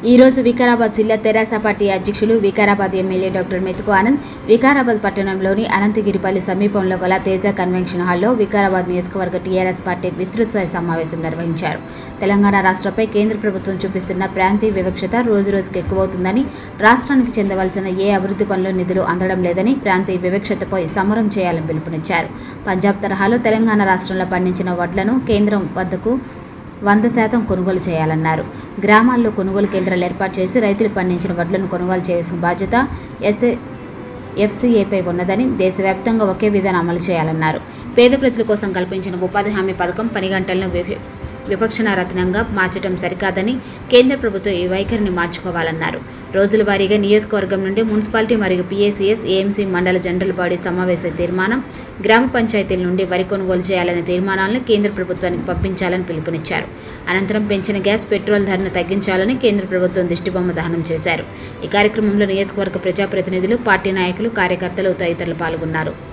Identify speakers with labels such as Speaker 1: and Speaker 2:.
Speaker 1: ఈ రోజు వికారాబాద్ జిల్లా తెరాస పార్టీ అధ్యక్షులు వికారాబాద్ ఎమ్మెల్యే డాక్టర్ మెతుకు ఆనంద్ వికారాబాద్ పట్టణంలోని అనంతగిరిపల్లి సమీపంలో గల తేజ కన్వెన్షన్ హాల్లో వికారాబాద్ నియోజకవర్గ టీఆర్ఎస్ పార్టీ విస్తృత స్థాయి సమావేశం నిర్వహించారు తెలంగాణ రాష్ట్రంపై కేంద్ర ప్రభుత్వం చూపిస్తున్న ప్రాంతీయ వివక్షత రోజురోజుకు ఎక్కువవుతుందని రాష్ట్రానికి చెందవలసిన ఏ అభివృద్ధి పనులు నిధులు అందడం లేదని ప్రాంతీయ వివక్షతపై సమరం చేయాలని పిలుపునిచ్చారు పంజాబ్ తరహాలో తెలంగాణ రాష్ట్రంలో పండించిన వడ్లను కేంద్రం వద్దకు వంద శాతం కొనుగోలు చేయాలన్నారు గ్రామాల్లో కొనుగోలు కేంద్రాలు ఏర్పాటు చేసి రైతులు పండించిన వడ్లను కొనుగోలు చేయాల్సిన బాధ్యత ఎస్ఏ ఎఫ్సీఏపై ఉన్నదని దేశవ్యాప్తంగా ఒకే విధానం అమలు చేయాలన్నారు పేద ప్రజల కోసం కల్పించిన ఉపాధి హామీ పథకం పని గంటలను వి- వివక్షణ రత్నంగా మార్చడం సరికాదని కేంద్ర ప్రభుత్వం ఈ వైఖరిని మార్చుకోవాలన్నారు రోజుల వారీగా నియోజకవర్గం నుండి మున్సిపాలిటీ మరియు పీఏసీఎస్ ఏఎంసీ మండల జనరల్ బాడీ సమావేశ తీర్మానం గ్రామ పంచాయతీల నుండి వరి కొనుగోలు చేయాలనే తీర్మానాలను కేంద్ర ప్రభుత్వానికి పంపించాలని పిలుపునిచ్చారు అనంతరం పెంచిన గ్యాస్ పెట్రోల్ ధరను తగ్గించాలని కేంద్ర ప్రభుత్వం దిష్టిబొమ్మ దహనం చేశారు ఈ కార్యక్రమంలో నియోజకవర్గ ప్రజాప్రతినిధులు పార్టీ నాయకులు కార్యకర్తలు తదితరులు పాల్గొన్నారు